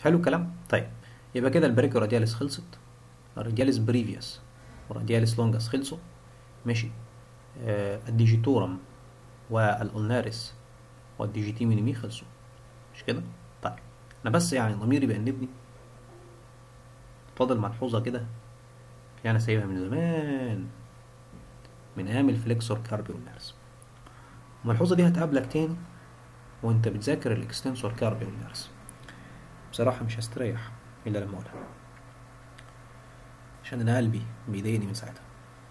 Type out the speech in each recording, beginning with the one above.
حلو الكلام طيب يبقى كده البريكو رادياليس خلصت الرادياليس بريفيوس والرادياليس لونجاس خلصوا ماشي آه الديجيتورم والأولناريس والديجيتي مينيمي خلصوا مش كده طيب انا بس يعني ضميري بأنبني فاضل ملحوظة كده يعني سايبها من زمان من ايام الفليكسور كاربي والنارس الملحوظة دي هتقابلك تاني وانت بتذاكر الاكستنسور كاربي والنارس بصراحة مش هستريح الا لما اقولها عشان انا قلبي بيضايقني من ساعتها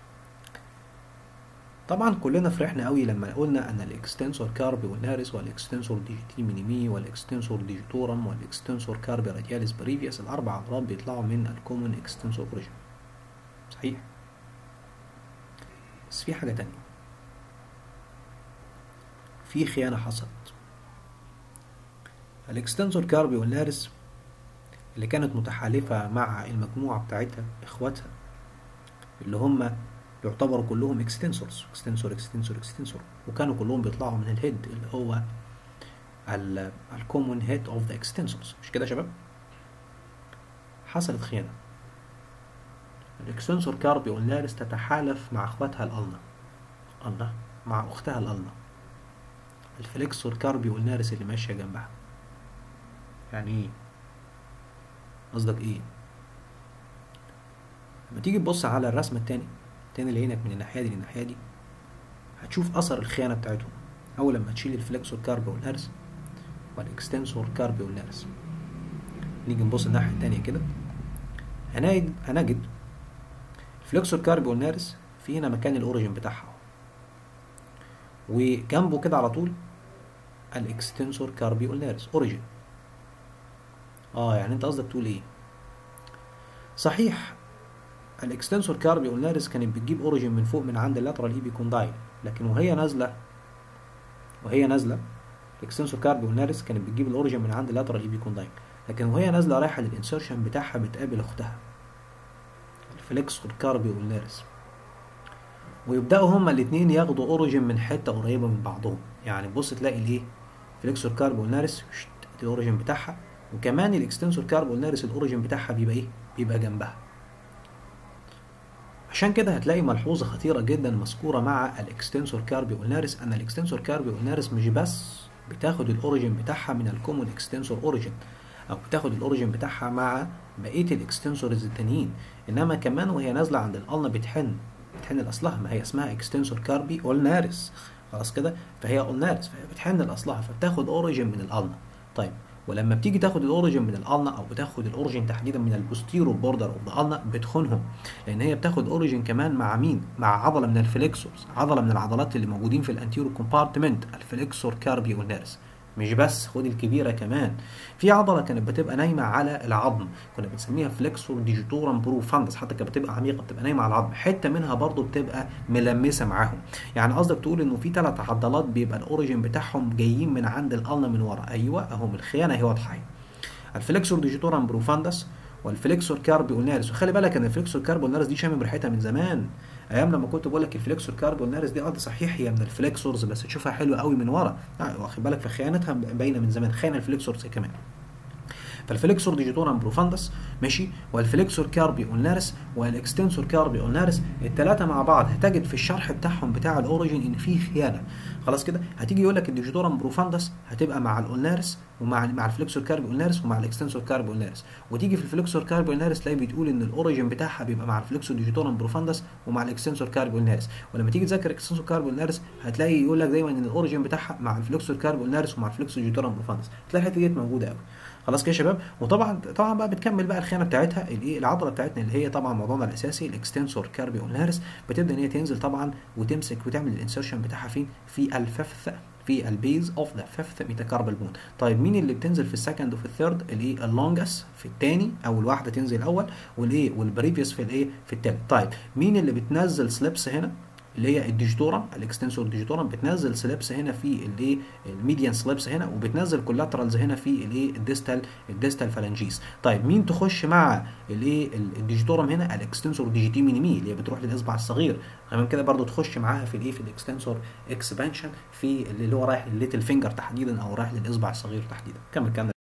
طبعا كلنا فرحنا قوي لما قلنا ان الاكستنسور كاربي والنارس والاكستنسور ديجيتي مينيمي والاكستنسور ديجيتورم والاكستنسور كاربي رادياليس بريفيوس الاربع عضلات بيطلعوا من الكومون اكستنسور اوريجين صحيح بس في حاجة تانية في خيانة حصلت الاكستنسور كاربي والنارس اللي كانت متحالفة مع المجموعة بتاعتها اخواتها اللي هم يعتبروا كلهم اكستنسورز اكستنسور اكستنسور اكستنسور وكانوا كلهم بيطلعوا من الهيد اللي هو الكومون هيد اوف ذا اكستنسورز مش كده يا شباب حصلت خيانة الاكستنسور كاربي والنارس تتحالف مع اخواتها الالنا الله مع اختها الالنا الفليكسور كاربي والنارس اللي ماشية جنبها يعني ايه قصدك ايه لما تيجي تبص على الرسمة التاني تاني اللي عينك من الناحية دي للناحية دي هتشوف أثر الخيانة بتاعتهم أول لما تشيل الفليكسور كاربي والنارس والإكستنسور كاربي والنارس نيجي نبص الناحية التانية كده هنجد هنجد الفليكسور كاربي والنارس في هنا مكان الأوريجين بتاعها وجنبه كده على طول الإكستنسور كاربي والنارس أوريجين اه يعني انت قصدك تقول ايه صحيح الاكستنسور كاربي والنارس كانت بتجيب اوريجين من فوق من عند اللاترال ايبي كوندايل لكن وهي نازله وهي نازله الاكستنسور كاربي والنارس كانت بتجيب الاوريجين من عند اللاترال ايبي كوندايل لكن وهي نازله رايحه للانسرشن بتاعها بتقابل اختها الفليكسور كاربي والنارس ويبداوا هما الاثنين ياخدوا اوريجين من حته قريبه من بعضهم يعني بص تلاقي الايه فليكسور كاربي والنارس الاوريجين بتاعها وكمان الاكستنسور كارب والنارس الاوريجين بتاعها بيبقى ايه بيبقى جنبها عشان كده هتلاقي ملحوظة خطيرة جدا مذكورة مع الاكستنسور كاربي والنارس ان الاكستنسور كاربي والنارس مش بس بتاخد الاوريجين بتاعها من الكومون اكستنسور اوريجين او بتاخد الاوريجين بتاعها مع بقية الاكستنسورز التانيين انما كمان وهي نازلة عند الالنا بتحن بتحن لاصلها ما هي اسمها اكستنسور كاربي والنارس خلاص كده فهي اولنارس فهي بتحن لاصلها فبتاخد اوريجين من الالنا طيب ولما بتيجي تاخد الاوريجين من الالنا او بتاخد الاوريجين تحديدا من البوستيرو بوردر اوف ذا النا بتخونهم لان هي بتاخد اوريجين كمان مع مين مع عضله من الفليكسورز عضله من العضلات اللي موجودين في الانتيرو كومبارتمنت الفليكسور كاربي والنارس مش بس خد الكبيره كمان في عضله كانت بتبقى نايمه على العظم كنا بنسميها فليكسور ديجيتورم بروفاندس حتى كانت بتبقى عميقه بتبقى نايمه على العظم حته منها برضو بتبقى ملمسه معاهم يعني قصدك تقول انه في ثلاث عضلات بيبقى الاوريجين بتاعهم جايين من عند الالنا من ورا ايوه اهم الخيانه هي واضحه الفليكسور ديجيتورم بروفاندس والفليكسور كاربي والنارس وخلي بالك ان الفليكسور كاربي والنارس دي شامم ريحتها من زمان ايام لما كنت بقول لك الفليكسور كاربي والنارس دي اه صحيح هي من الفليكسورز بس تشوفها حلوه قوي من ورا آه واخد بالك في خيانتها باينه من زمان خيانه الفليكسورز كمان فالفليكسور ديجيتورم بروفاندس ماشي والفليكسور كاربي اولنارس والاكستنسور كاربي اولنارس الثلاثه مع بعض هتجد في الشرح بتاعهم بتاع الاوريجين ان في خيانه خلاص كده هتيجي يقول لك الديجيتورم بروفاندس هتبقى مع الاولنارس ومع مع الفليكسور كاربي اولنارس ومع الاكستنسور كاربي اولنارس وتيجي في الفليكسور كاربي اولنارس تلاقي بتقول ان الاوريجين بتاعها بيبقى مع الفليكسور ديجيتورم بروفاندس ومع الاكستنسور كاربي اولنارس ولما تيجي تذاكر الاكستنسور كاربي اولنارس هتلاقي يقول لك دايما ان الاوريجين بتاعها مع الفليكسور كاربي اولنارس ومع الفليكسور ديجيتورم بروفاندس تلاقي الحته ديت موجوده قوي خلاص كده يا شباب وطبعا طبعا بقى بتكمل بقى الخيانه بتاعتها الايه العضله بتاعتنا اللي هي طبعا موضوعنا الاساسي الاكستنسور كاربي اولنارس بتبدا ان هي تنزل طبعا وتمسك وتعمل الانسرشن بتاعها فين في الففث في البيز اوف ذا فيفث ميتاكاربال بون طيب مين اللي بتنزل في السكند وفي الثيرد الايه اللونجس في الثاني اول واحده تنزل الاول والايه والبريفيوس في الايه في الثالث طيب مين اللي بتنزل سليبس هنا اللي هي الديجيتورم الاكستنسور ديجيتورم بتنزل سليبس هنا في الايه الميديان سليبس هنا وبتنزل كولاترالز هنا في الايه الديستال الديستال فالانجيس طيب مين تخش مع الايه الديجيتورم هنا الاكستنسور ديجيتي مينيمي اللي هي بتروح للاصبع الصغير تمام كده برضو تخش معاها في الايه في الاكستنسور اكسبانشن في اللي هو رايح للليتل فينجر تحديدا او رايح للاصبع الصغير تحديدا كمل كمل